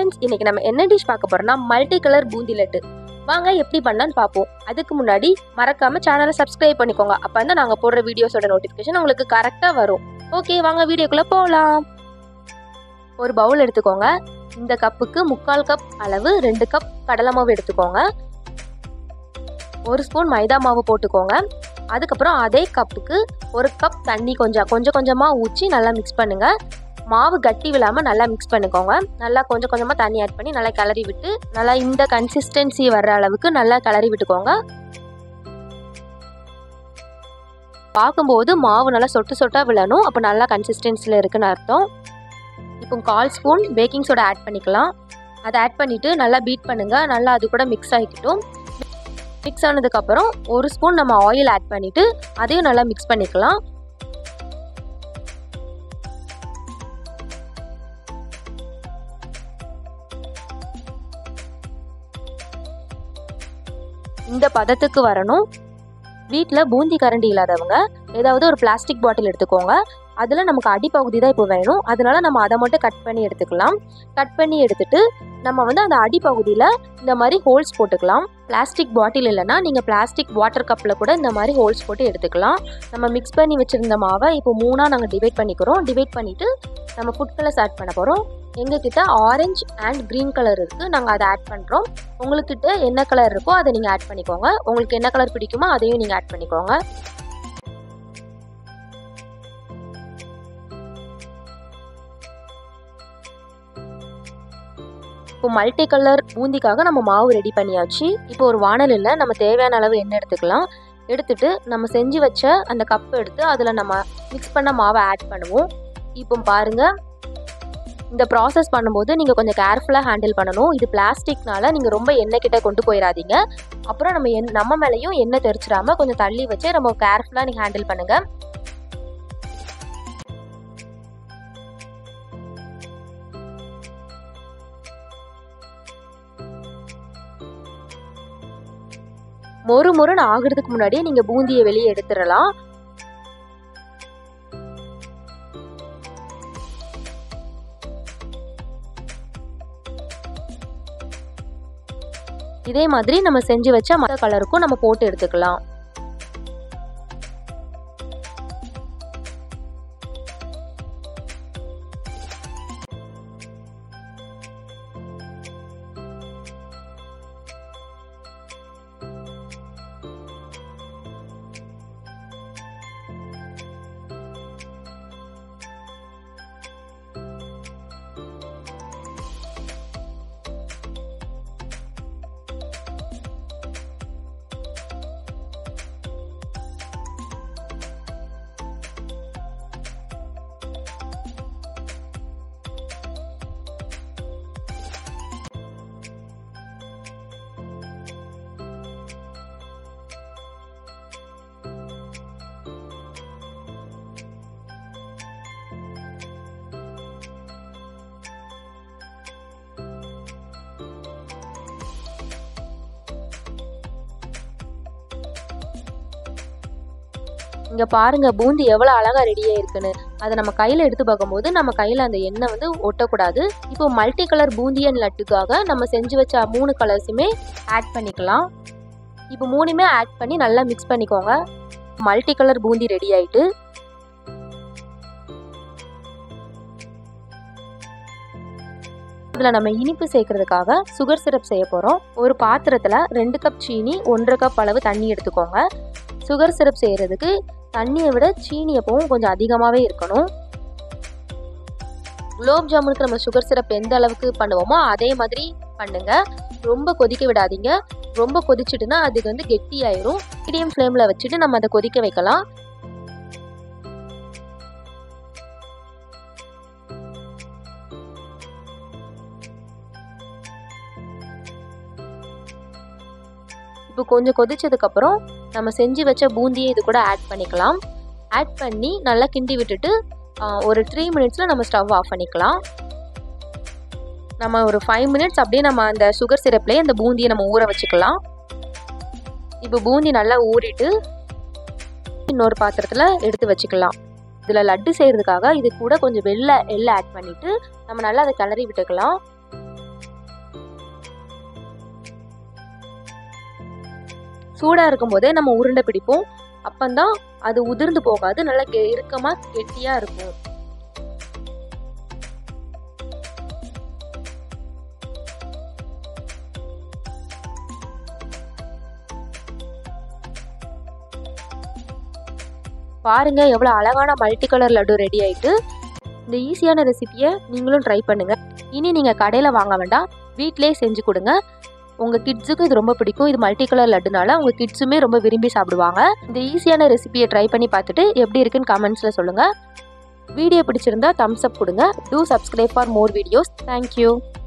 friends இன்னைக்கு நம்ம என்ன டிஷ் பார்க்க போறோம்னா மல்டி கலர் பூந்தி லட்டு வாங்க எப்படி பண்ணலான்னு பார்ப்போம் அதுக்கு முன்னாடி மறக்காம சேனலை சப்ஸ்கிரைப் பண்ணிக்கோங்க அப்போ தான் நாங்கள் போடுற வீடியோஸோட நோட்டிஃபிகேஷன் உங்களுக்கு கரெக்டாக வரும் ஓகே வாங்க வீடியோக்குள்ளே போகலாம் ஒரு பவுல் எடுத்துக்கோங்க இந்த கப்புக்கு முக்கால் கப் அளவு ரெண்டு கப் கடலை மாவு எடுத்துக்கோங்க ஒரு ஸ்பூன் மைதா மாவு போட்டுக்கோங்க அதுக்கப்புறம் அதே கப்புக்கு ஒரு கப் தண்ணி கொஞ்சம் கொஞ்சம் கொஞ்சமாக ஊற்றி நல்லா மிக்ஸ் பண்ணுங்க மாவு கட்டி விழாமல் நல்லா மிக்ஸ் பண்ணிக்கோங்க நல்லா கொஞ்சம் கொஞ்சமாக தண்ணி ஆட் பண்ணி நல்லா கிளறி விட்டு நல்லா இந்த கன்சிஸ்டன்சி வர்ற அளவுக்கு நல்லா கிளறி விட்டுக்கோங்க பார்க்கும்போது மாவு நல்லா சொட்டு சொட்டாக விழணும் அப்போ நல்லா கன்சிஸ்டன்சியில் இருக்குன்னு அர்த்தம் இப்போ கால் ஸ்பூன் பேக்கிங் சோடா ஆட் பண்ணிக்கலாம் அதை ஆட் பண்ணிவிட்டு நல்லா பீட் பண்ணுங்கள் நல்லா அது கூட மிக்ஸ் ஆகிக்கிட்டும் மிக்ஸ் ஆனதுக்கப்புறம் ஒரு ஸ்பூன் நம்ம ஆயில் ஆட் பண்ணிவிட்டு அதையும் நல்லா மிக்ஸ் பண்ணிக்கலாம் இந்த பதத்துக்கு வரணும் வீட்டில் பூந்தி கரண்டி இல்லாதவங்க ஏதாவது ஒரு பிளாஸ்டிக் பாட்டில் எடுத்துக்கோங்க அதில் நமக்கு அடிப்பகுதி தான் இப்போ வேணும் அதனால நம்ம அதை மட்டும் கட் பண்ணி எடுத்துக்கலாம் கட் பண்ணி எடுத்துட்டு நம்ம வந்து அந்த அடிப்பகுதியில் இந்த மாதிரி ஹோல்ஸ் போட்டுக்கலாம் பிளாஸ்டிக் பாட்டில் இல்லைன்னா நீங்கள் பிளாஸ்டிக் வாட்டர் கப்பில் கூட இந்த மாதிரி ஹோல்ஸ் போட்டு எடுத்துக்கலாம் நம்ம மிக்ஸ் பண்ணி வச்சுருந்த மாவை இப்போ மூணாக நாங்கள் டிவைட் பண்ணிக்கிறோம் டிவைட் பண்ணிவிட்டு நம்ம ஃபுட் கலர்ஸ் ஆட் பண்ண போகிறோம் எங்ககிட்ட ஆரஞ்சு அண்ட் க்ரீன் கலர் இருக்குது நாங்கள் அதை ஆட் பண்ணுறோம் உங்கள்கிட்ட என்ன கலர் இருக்கோ அதை நீங்கள் ஆட் பண்ணிக்கோங்க உங்களுக்கு என்ன கலர் பிடிக்குமோ அதையும் நீங்கள் ஆட் பண்ணிக்கோங்க இப்போ மல்டி கலர் பூந்திக்காக நம்ம மாவு ரெடி பண்ணியாச்சு இப்போ ஒரு வானலில் நம்ம தேவையான அளவு எண்ணெய் எடுத்துக்கலாம் எடுத்துட்டு நம்ம செஞ்சு வச்ச அந்த கப் எடுத்து அதில் நம்ம மிக்ஸ் பண்ண மாவை ஆட் பண்ணுவோம் இப்போ பாருங்கள் இந்த ப்ராசஸ் பண்ணும்போது நீங்கள் கொஞ்சம் கேர்ஃபுல்லாக ஹேண்டில் பண்ணணும் இது பிளாஸ்டிக்னால நீங்கள் ரொம்ப எண்ணெய் கிட்ட கொண்டு போயிடாதீங்க அப்புறம் நம்ம எண் நம்ம மேலேயும் எண்ணெய் தெரிச்சிடாம கொஞ்சம் தள்ளி வச்சு நம்ம கேர்ஃபுல்லாக நீங்கள் ஹேண்டில் பண்ணுங்கள் மொறு மொறுன்னு ஆகுறதுக்கு முன்னாடியே நீங்கள் பூந்தியை வெளியே எடுத்துடலாம் இதே மாதிரி நம்ம செஞ்சு வச்ச மற்ற கலருக்கும் நம்ம போட்டு எடுத்துக்கலாம் இங்கே பாருங்க பூந்தி எவ்வளோ அழகாக ரெடியாக இருக்குன்னு அதை நம்ம கையில் எடுத்து பார்க்கும்போது நம்ம கையில் அந்த எண்ணெய் வந்து ஒட்டக்கூடாது இப்போ மல்டி கலர் பூந்தி அண்ட் லட்டுக்காக நம்ம செஞ்சு வச்ச மூணு கலர்ஸுமே ஆட் பண்ணிக்கலாம் இப்போ மூணுமே ஆட் பண்ணி நல்லா மிக்ஸ் பண்ணிக்கோங்க மல்டி கலர் பூந்தி ரெடி ஆயிட்டு இதில் நம்ம இனிப்பு சேர்க்கறதுக்காக சுகர் சிரப் செய்ய போகிறோம் ஒரு பாத்திரத்தில் ரெண்டு கப் சீனி ஒன்றரை கப் அளவு தண்ணி எடுத்துக்கோங்க சுகர் சிரப் செய்கிறதுக்கு தண்ணியை விட சீனி எப்பவும் கொஞ்சம் அதிகமாகவே இருக்கணும் குலோப் ஜாமுனுக்கு நம்ம சுகர் சிரப் எந்த அளவுக்கு பண்ணுவோமோ அதே மாதிரி பண்ணுங்க ரொம்ப கொதிக்க விடாதீங்க ரொம்ப கொதிச்சுட்டுனா அதுக்கு வந்து கெட்டி ஆயிரும் மீடியம் ஃப்ளேமில் வச்சுட்டு நம்ம அதை கொதிக்க வைக்கலாம் இப்போ கொஞ்சம் கொதிச்சதுக்கப்புறம் நம்ம செஞ்சு வச்ச பூந்தியை இது கூட ஆட் பண்ணிக்கலாம் ஆட் பண்ணி நல்லா கிண்டி விட்டுட்டு ஒரு த்ரீ மினிட்ஸில் நம்ம ஸ்டவ் ஆஃப் பண்ணிக்கலாம் நம்ம ஒரு ஃபைவ் மினிட்ஸ் அப்படியே நம்ம அந்த சுகர் சிரப்லேயே அந்த பூந்தியை நம்ம ஊற வச்சுக்கலாம் இப்போ பூந்தி நல்லா ஊறிட்டு இன்னொரு பாத்திரத்தில் எடுத்து வச்சுக்கலாம் இதில் லட்டு செய்கிறதுக்காக இது கூட கொஞ்சம் வெள்ளை எள்ளை ஆட் பண்ணிவிட்டு நம்ம நல்லா அதை கிளறி விட்டுக்கலாம் சூடாக இருக்கும்போதே நம்ம உருண்டை பிடிப்போம் அப்பந்தான் அது உதிர்ந்து போகாது நல்லா கெ இறுக்கமாக கெட்டியாக இருக்கும் பாருங்க எவ்வளோ அழகான மல்டி கலர் லட்டு ரெடி ஆயிட்டு இந்த ஈஸியான ரெசிபியை நீங்களும் ட்ரை பண்ணுங்க இனி நீங்கள் கடையில் வாங்க வேண்டாம் வீட்டிலே செஞ்சு கொடுங்க உங்கள் கிட்ஸுக்கும் இது ரொம்ப பிடிக்கும் இது மல்டி கலர் லட்டுனால உங்கள் கிட்ஸுமே ரொம்ப விரும்பி சாப்பிடுவாங்க இந்த ஈஸியான ரெசிபியை ட்ரை பண்ணி பார்த்துட்டு எப்படி இருக்குன்னு கமெண்ட்ஸில் சொல்லுங்கள் வீடியோ பிடிச்சிருந்தா தம்ஸ் அப் கொடுங்க do subscribe for more videos thank you